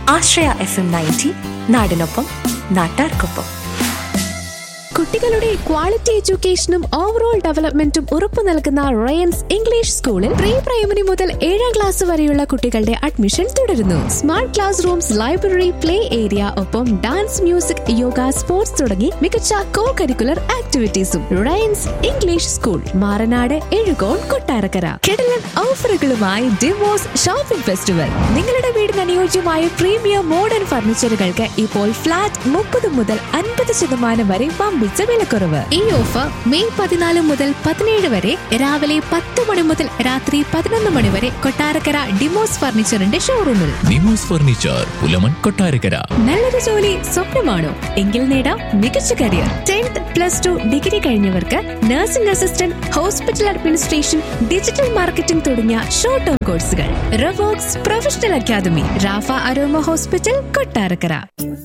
ആശ്രയ F M ninety നാടിനൊപ്പം നാട്ടാർക്കൊപ്പം കുട്ടികളുടെ ക്വാളിറ്റി എഡ്യൂക്കേഷനും ഓവറോൾ ഡെവലപ്മെന്റും ഉറപ്പു നൽകുന്ന Ryans English school pre primary മുതൽ ഏഴാം ക്ലാസ് വരെയുള്ള കുട്ടികളുടെ അഡ്മിഷൻ തുടരുന്നു smart class rooms library play area ഒപ്പം ഡാൻസ് മ്യൂസിക് യോഗ സ്പോർട്സ് തുടങ്ങി മികച്ച കോ കരിക്കുലർ ആക്ടിവിറ്റീസും Ryans English school Maranad Ezhukone Kottarakkara കിടലൻ ഓഫറുകളുമായി ഡിവോഴ്സ് ഷോപ്പിംഗ് ഫെസ്റ്റിവൽ നിങ്ങളുടെ വീടിന് അനുയോജ്യമായ പ്രീമിയം മോഡേൺ ഫർണിച്ചറുകൾക്ക് ഇപ്പോൾ ഫ്ലാറ്റ് മുപ്പത് മുതൽ അൻപത് ശതമാനം വരെ വമ്പിച്ച വിലക്കുറവ് ഈ ഓഫർ മെയ് പതിനാല് മുതൽ പതിനേഴ് വരെ രാവിലെ പത്ത് മണി മുതൽ രാത്രി പതിനൊന്ന് മണി വരെ കൊട്ടാരക്കര ഡിമോസ് ഫർണിച്ചറിന്റെ ഷോറൂമിൽ നിമോസ് ഫർണിച്ചർ പുലമൺ കൊട്ടാരക്കര നല്ലൊരു ജോലി സ്വപ്നമാണോ എങ്കിൽ നേടാം മികച്ച career tenth plus two degree കഴിഞ്ഞവർക്ക് nursing assistant hospital administration digital marketing തുടങ്ങിയ ഷോർട്ട് ടേം കോഴ്സുകൾ റവോക്സ് പ്രൊഫഷണൽ അക്കാദമി റാഫ അരോമ ഹോസ്പിറ്റൽ കൊട്ടാരക്കര